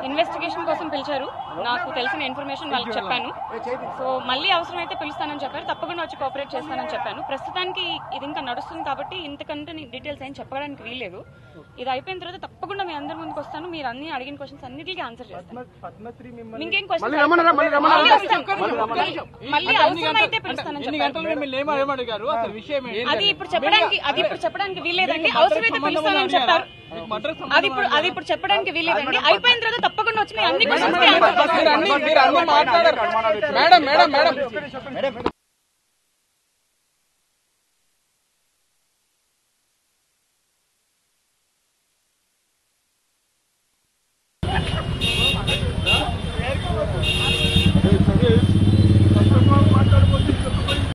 Investigation కోసం పిలిచారు నాకు తెలిసిన ఇన్ఫర్మేషన్ వాళ్ళకి చెప్పాను సో మళ్ళీ అవసరమైతే పిలుస్తానని చెప్పారు తప్పకుండా వచ్చి కోఆపరేట్ చేస్తానని చెప్పాను ప్రస్తుతానికి ఇది ఇంకా నడుస్తుంది కాబట్టి ఇంతకంటే డీటెయిల్స్ ఏం చెప్పడానికి వీల్లేదు ఇది అయిపోయిన తర్వాత తప్పకుండా మీ అందరి ముందుకు వస్తాను మీరు అన్ని అడిగిన క్వశ్చన్స్ అన్నిటికీ ఆన్సర్ చేస్తాను ఇంకేం క్వశ్చన్ మళ్ళీ వస్తాను. మళ్ళీ అవసరమైతే పిలుస్తానని ఎన్ని చెప్పారు గంటలు మిమ్మల్ని ఏమ- ఏమడిగారు అసలు విషయం ఏంటి అది ఇప్పుడు చెప్పడానికి అది ఇప్పుడు చెప్పడానికి వీల్లేదండి అవసరమైతే పిలుస్తానని చెప్పారు మీకు మద్రాసు అది ఇప్పుడు అది ఇప్పుడు చెప్పడానికి వీల్లేదండి అయిపోయిన తర్వాత తప్పకుండా వచ్చి మీ అన్ని క్వశ్చన్స్ మీరు అన్ని మీరు అన్ని మాట్లాడారు మేడం మేడం మేడం